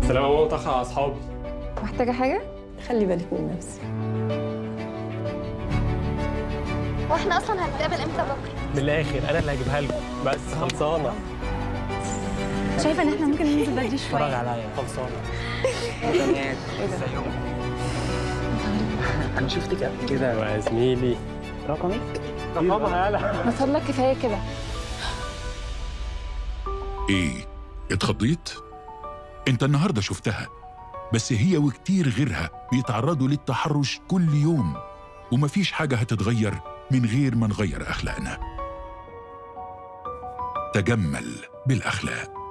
سلام يا ماما متاخر على اصحابي محتاجة حاجة؟ خلي بالك من نفسك واحنا اصلا هنتقابل امتى بكره من الاخر انا اللي هجيبها لكم بس خلصانه شايفة إن إحنا ممكن ننزل بدري اتفرج شوية عليا خلصانه انا شفتك قبل كده يا زميلي رقمك رقمها يالا من فضلك كفاية كده ايه اتخضيت انت النهارده شفتها بس هي وكتير غيرها بيتعرضوا للتحرش كل يوم ومفيش حاجه هتتغير من غير ما نغير اخلاقنا تجمل بالاخلاق